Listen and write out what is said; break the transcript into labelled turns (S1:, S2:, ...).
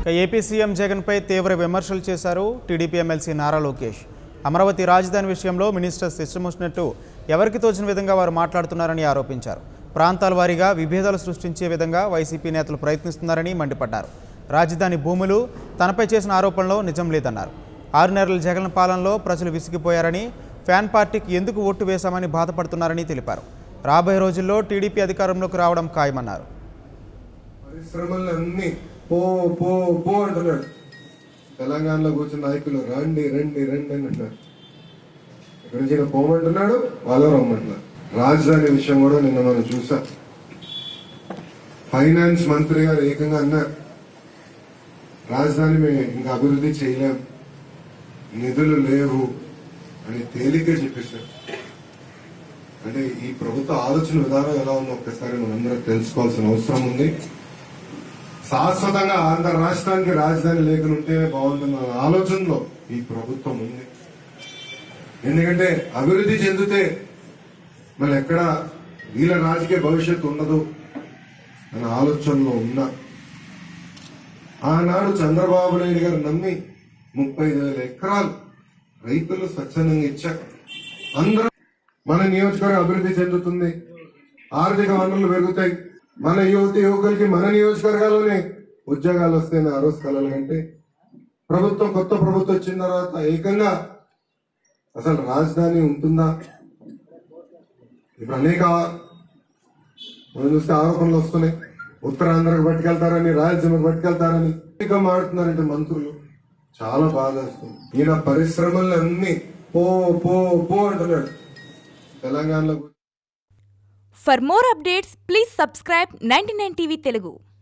S1: ఇక AP CM జగన్పై తీవ్ర విమర్శలు చేశారు టీడీపీ ఎమ్మెల్సీ నారా లోకేష్ అమరావతి రాజధాని విషయంలో మినిస్టర్స్ ఇష్టమొచ్చినట్టు ఎవరికి తోచిన విధంగా వారు మాట్లాడుతున్నారని ఆరోపించారు ప్రాంతాల వారీగా విభేదాలు సృష్టించే విధంగా వైసీపీ నేతలు ప్రయత్నిస్తున్నారని మండిపడ్డారు రాజధాని భూములు తనపై చేసిన ఆరోపణలో నిజం లేదన్నారు ఆరు నెలల జగన్ పాలనలో ప్రజలు విసిగిపోయారని ఫ్యాన్ పార్టీకి ఎందుకు ఓటు వేశామని బాధపడుతున్నారని తెలిపారు రాబోయే రోజుల్లో టీడీపీ అధికారంలోకి రావడం ఖాయమన్నారు
S2: పరిశ్రమలు అన్ని పో పో పో అంటున్నాడు తెలంగాణలో కూర్చున్న నాయకులు రండి రండి రండి అని అంటున్నారు ఇక్కడి నుంచి ఈయన పోమంటున్నాడు వాళ్ళు రమ్మంటున్నారు రాజధాని విషయం కూడా నిన్న మనం చూసాం ఫైనాన్స్ మంత్రి గారు ఏకంగా అన్నారు రాజధాని మేము ఇంకా అభివృద్ధి చేయలేం నిధులు లేవు అని తేలిగ్గా చెప్పేశారు అంటే ఈ ప్రభుత్వ ఆలోచన విధానం ఎలా ఉందో ఒక్కసారి మనందరం తెలుసుకోవాల్సిన అవసరం ఉంది శాశ్వతంగా ఆంధ్ర రాష్ట్రానికి రాజధాని లేఖలు ఉంటేనే బాగుంటుందన్న ఆలోచనలో ఈ ప్రభుత్వం ఉంది ఎందుకంటే అభివృద్ధి చెందితే మన ఎక్కడ వీళ్ళ రాజకీయ భవిష్యత్తు ఉండదు అన్న ఆలోచనలో ఉన్నా ఆనాడు చంద్రబాబు నాయుడు గారు నమ్మి ముప్పై ఐదు వేల ఎకరాలు రైతులు స్వచ్ఛందంగా ఇచ్చారు అందరూ మన నియోజకవర్గం అభివృద్ధి చెందుతుంది ఆర్థిక వనరులు పెరుగుతాయి మన యువతి యువకులకి మన నియోజకవర్గాల్లోనే ఉద్యోగాలు వస్తాయని ఆ రోజు కలలు కంటే ప్రభుత్వం కొత్త ప్రభుత్వం వచ్చిన తర్వాత ఏకంగా అసలు రాజధాని ఉంటుందా ఇప్పుడు అనేక మనం చూస్తే ఆరోపణలు వస్తున్నాయి ఉత్తరాంధ్రకు పట్టుకెళ్తారని రాయలసీమకు పట్టుకెళ్తారని అనేక మాడుతున్నారంటే మంత్రులు చాలా బాధ వస్తుంది ఈయన పరిశ్రమలు అన్ని పో పో పో అంటున్నాడు తెలంగాణలో
S3: For more updates, please subscribe 99 TV Telugu.